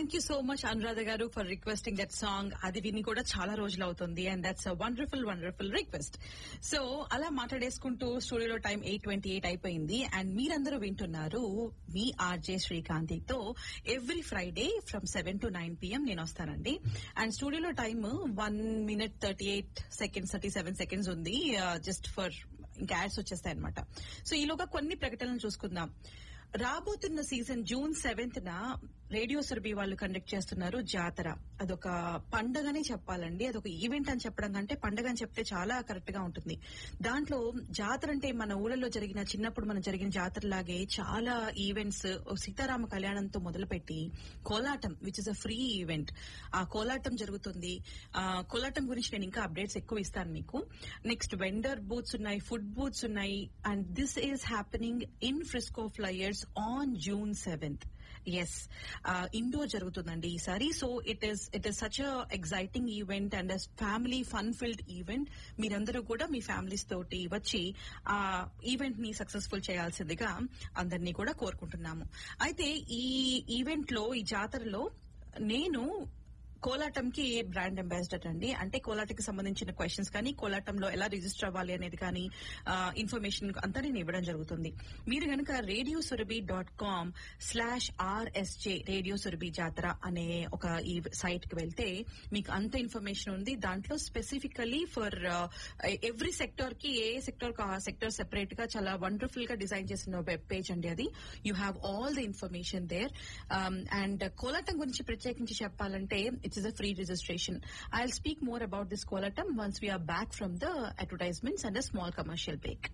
Thank you so much Anuradha garu for requesting that song అది విని కూడా చాలా రోజులు అవుతుంది and that's a wonderful wonderful request so అలా మాట్లాడేసుకుంటూ స్టూడియోలో టైం ఎయిట్ ట్వంటీ ఎయిట్ అయిపోయింది అండ్ మీరందరూ వింటున్నారు మీ ఆర్జే శ్రీకాంతితో every Friday from seven to nine PM నేను వస్తానండి అండ్ స్టూడియోలో time one minute thirty eight seconds thirty seven seconds ఉంది జస్ట్ ఫర్ ఇంకా యాడ్స్ వచ్చేస్తాయి అనమాట సో ఈలోగా కొన్ని ప్రకటనలు చూసుకుందాం రాబోతున్న సీజన్ జూన్ సెవెంత్ న రేడియో సురభి వాళ్ళు కండక్ట్ చేస్తున్నారు జాతర అదొక పండగనే చెప్పాలండి అదొక ఈవెంట్ అని చెప్పడం కంటే పండగ అని చెప్తే చాలా కరెక్ట్ గా ఉంటుంది దాంట్లో జాతర అంటే మన ఊళ్ళలో జరిగిన చిన్నప్పుడు మనం జరిగిన జాతర లాగే చాలా ఈవెంట్స్ సీతారామ కళ్యాణంతో మొదలుపెట్టి Kolatam which is a free event ఆ కోలాటం జరుగుతుంది ఆ కోలాటం గురించి నేను ఇంకా అప్డేట్స్ ఎక్కువ ఇస్తాను మీకు నెక్స్ట్ వెండర్ బూత్స్ ఉన్నాయి ఫుడ్ బూత్స్ ఉన్నాయి and this is happening in Frisco flyers on June seventh is indoor జరుగుతుందండి ఈసారి so it is it is such exciting event and family fun filled event మీరందరూ కూడా మీ families తోటి వచ్చి ఆ event ని సక్సెస్ఫుల్ చేయాల్సిందిగా అందరినీ కూడా కోరుకుంటున్నాము అయితే ఈ ఈవెంట్ లో ఈ జాతరలో నేను కోలాటంకి బ్రాండ్ అంబాసిడర్ అండి అంటే కోలాటకి సంబంధించిన క్వశ్చన్స్ కానీ కోలాటంలో ఎలా రిజిస్టర్ అవ్వాలి అనేది కానీ ఇన్ఫర్మేషన్ అంతా నేను ఇవ్వడం జరుగుతుంది మీరు కనుక radio Surabhi dot com slash RSJ radio Surabhi జాతర అనే ఒక ఈ సైట్ కి వెళ్తే మీకు అంత ఇన్ఫర్మేషన్ ఉంది దాంట్లో స్పెసిఫికలీ ఫర్ ఎవ్రీ సెక్టర్ కి ఏ సెక్టర్ ఆ సెక్టర్ సెపరేట్ గా చాలా వండర్ఫుల్ గా డిజైన్ చేసిన వెబ్ పేజ్ అండి అది you have all the information there and Kolatam గురించి ప్రత్యేకించి చెప్పాలంటే it's is a free registration I will speak more about this Kolatam once we're back from the advertisements and a small commercial break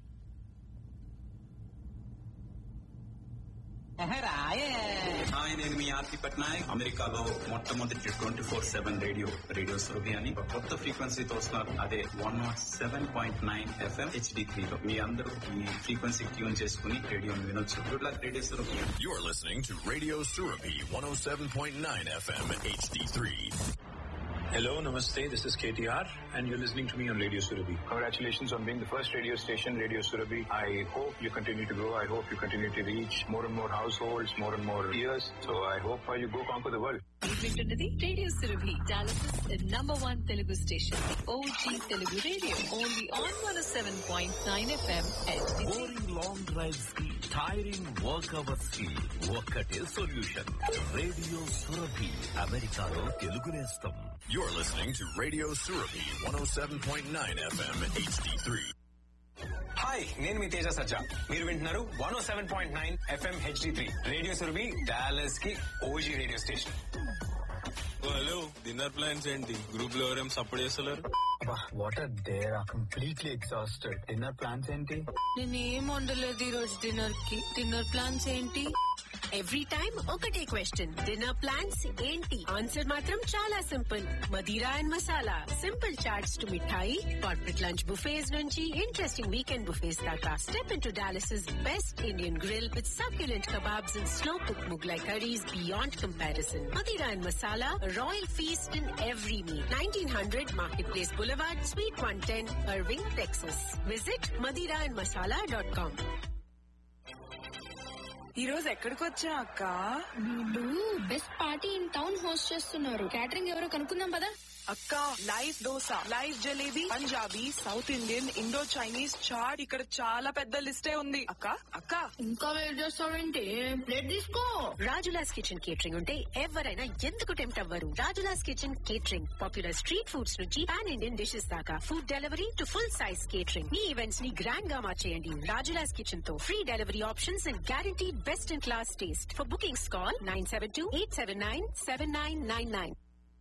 hi నేను మీ ఆర్తి పట్నాయక్ అమెరికాలో మొట్టమొదటి twenty four seven radio radio Surabhi అని ఒక కొత్త ఫ్రీక్వెన్సీతో వస్తున్నారు అదే one naught seven point nine FM HD three లో మీ అందరూ ఈ ఫ్రీక్వెన్సీ ట్యూన్ చేసుకుని రేడియోని వినొచ్చు good luck radio Surabhi You're listening to Radio Surabi 107.9 FM HD3. Hello, namaste. This is KTR, and you're listening to me on Radio Surabhi. Congratulations on being the first radio station, Radio Surabhi. I hope you continue to grow. I hope you continue to reach more and more households, more and more ears. So I hope uh, you go conquer the world. వింటున్నది radio Surabhi Dallas number one Telugu station OG Telugu radio only on one seven point nine FM boring long drives కి tiring work hours కి ఒక్కటే solution radio Surabhi అమెరికాలో తెలుగు నేస్తం You're listening to Radio Surabi 107.9 FM HD3. Hi నేను మీ తేజ సజ్జా మీరు వింటున్నారు one O seven point nine FM HD three radio Surabhi Dallas కి OG radio station hello dinner plans ఏంటి గ్రూప్ లో ఎవరేం సపోర్ట్ చేస్తలేరు What a day. I'm completely exhausted. Dinner plans ఏంటి నేనేం వండలేదు ఈ రోజు డిన్నర్ కి డిన్నర్ ప్లాన్స్ ఏంటి ఎవ్రీ టైం ఒకటే క్వశ్చన్ డిన్నర్ ప్లాన్స్ ఏంటి ఆన్సర్ మాత్రం చాలా simple Madira and masala simple chaats to mithai corporate lunch buffets నుంచి ఇంట్రెస్టింగ్ వీకెండ్ బుఫేస్ దాకా step in to Dallas best Indian grill with succulent kebabs and slow cooked Mughlai curries beyond comparison. Madira and Masala, a royal feast in every meal. 1900 Marketplace Boulevard, Suite 110, Irving, Texas. Visit madiraandmasala.com. ఈ రోజు ఎక్కడికి వచ్చా అక్క వీళ్ళు best party in town host చేస్తున్నారు catering ఎవరో కనుక్కుందాం పదా అక్క live dosa live jalebi Punjabi South Indian Indo Chinese chaat ఇక్కడ చాలా పెద్ద లిస్టే ఉంది అక్క అక్క ఇంకా వెయిట్ చేస్తావేంటి ప్లేట్ తీసుకో రాజులాస్ కిచెన్ కేటరింగ్ ఉంటే ఎవరైనా ఎందుకు టెంప్ట్ అవ్వరు Rajula's kitchen catering popular street foods నుంచి పాన్ ఇండియన్ డిషెస్ దాకా food delivery to full size catering మీ ఈవెంట్స్ ని గ్రాండ్ గా మార్చేయండి రాజులాస్ కిచెన్ తో free delivery options and guarantee best in class taste for bookings call nine seven two eight seven nine seven nine nine nine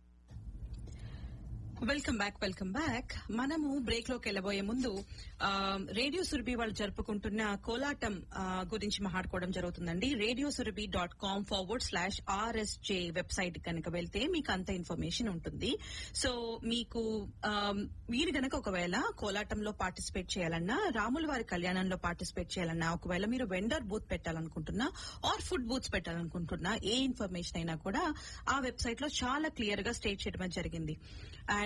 welcome back welcome back మనము break లోకి వెళ్ళబోయే ముందు ఆ, రేడియో సురభి వాళ్ళు జరుపుకుంటున్న కోలాటం ఆ, గురించి మాట్లాడుకోవడం జరుగుతుందండి radio Surabhi dot com forward slash RSJ website కనుక వెళ్తే మీకు అంత ఇన్ఫర్మేషన్ ఉంటుంది సో మీకు ఆ, మీరు గనక ఒకవేళ కోలాటంలో పార్టిసిపేట్ చేయాలన్నా రాముల వారి కళ్యాణంలో పార్టిసిపేట్ చేయాలన్నా ఒకవేళ మీరు వెండర్ బూత్ పెట్టాలనుకుంటున్నా ఆర్ ఫుడ్ బూత్స్ పెట్టాలనుకుంటున్నా ఏ ఇన్ఫర్మేషన్ అయినా కూడా ఆ వెబ్సైట్ లో చాలా క్లియర్ గా స్టేట్ చేయడం జరిగింది అండ్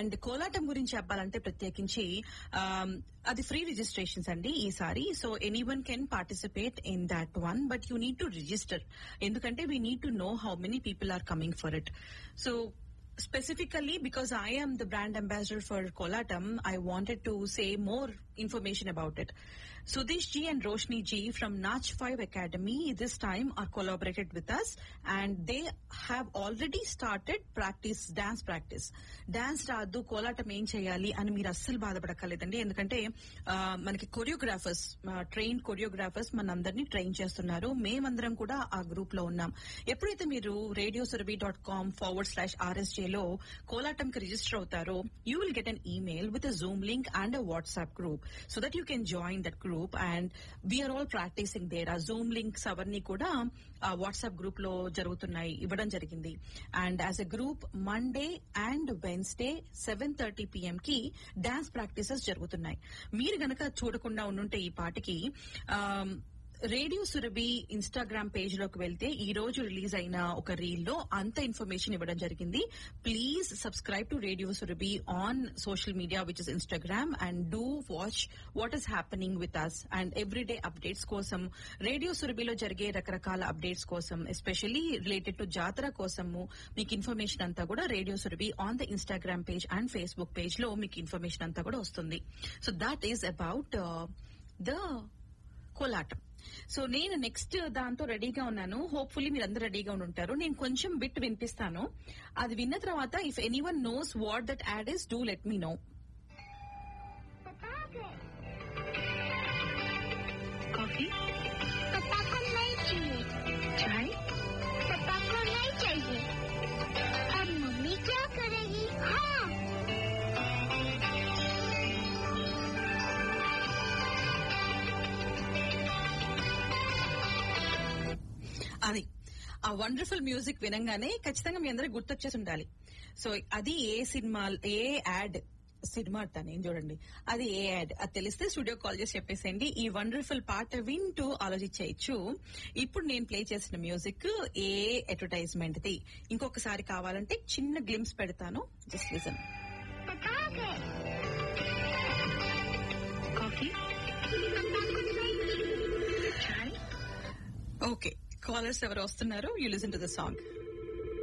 అండ్ కోలాటం గురించి చెప్పాలంటే ప్రత్యేకించి um, అది ఫ్రీ రిజిస్ట్రేషన్స్ అండి ఈసారి so anyone can participate in that one but you need to register ఎందుకంటే we need to know how many people are coming for it so specifically because I am the brand ambassador for Kolatam, I wanted to say more information about it. Sudesh ji and Roshni ji from Nach 5 Academy this time are collaborated with us and they have already started practice, dance practice. Dance రాదు కోలాటం ఏం చేయాలి అని మీరు అస్సలు బాధపడక్కర్లేదండి ఎందుకంటే ఆ, మనకి choreographers train choreographers మనందరినీ ట్రైన్ చేస్తున్నారు మేమందరం కూడా ఆ గ్రూప్ లో ఉన్నాం ఎప్పుడైతే మీరు radio Surabhi dot com forward slash RSJ లో కోలాటం కి రిజిస్టర్ అవుతారో you will get an email with a zoom link and a WhatsApp group so that you can join that group and we're all practicing there uh zoom links అవన్నీ కూడా ఆ WhatsApp group లో జరుగుతున్నాయి ఇవ్వడం జరిగింది and as a group Monday and Wednesday seven thirty PM కి dance practices జరుగుతున్నాయి మీరు గనక చూడకుండా ఉండుంటే ఈ పాటికి um, radio Surabhi Instagram page లోకి వెళ్తే ఈ రోజు రిలీజ్ అయిన ఒక రీల్ లో అంత ఇన్ఫర్మేషన్ ఇవ్వడం జరిగింది please subscribe to radio Surabhi on social media which is Instagram and do watch what is happening with us and everyday updates కోసం రేడియో సురభిలో జరిగే రకరకాల అప్డేట్స్ కోసం ఎస్పెషల్లీ రిలేటెడ్ టు జాతర కోసము మీకు ఇన్ఫర్మేషన్ అంతా కూడా radio Surabhi on the Instagram page and Facebook page లో మీకు ఇన్ఫర్మేషన్ అంతా కూడా వస్తుంది so that is about the Kolatam so నేను నెక్స్ట్ దాంతో రెడీగా ఉన్నాను హోప్ఫుల్లీ మీరు అందరు రెడీగా ఉండి ఉంటారు నేను కొంచెం బిట్ వినిపిస్తాను అది విన్న తర్వాత if anyone knows what that ad is do let me know coffee पापा को नहीं चाहिए चाय पापा को नहीं चाहिए अब मम्मी क्या करेगी हाँ అది ఆ వండర్ఫుల్ మ్యూజిక్ వినంగానే ఖచ్చితంగా మీ అందరికి గుర్తొచ్చేసి ఉండాలి సో అది ఏ సినిమా ఏ యాడ్ సినిమా అంటాను ఏం చూడండి అది ఏ యాడ్ అది తెలిస్తే స్టూడియో కాల్ చేసి చెప్పేసేయండి ఈ వండర్ఫుల్ పాట వింటూ ఆలోచించేయచ్చు ఇప్పుడు నేను ప్లే చేసిన మ్యూజిక్ ఏ అడ్వర్టైజ్మెంట్ ది ఇంకొకసారి కావాలంటే చిన్న గ్లిమ్స్ పెడతాను జస్ట్ లిసన్ कॉफी पापा को नहीं चाहिए चाय ఓకే కాలర్స్ ఎవరు వస్తున్నారు you listen to the song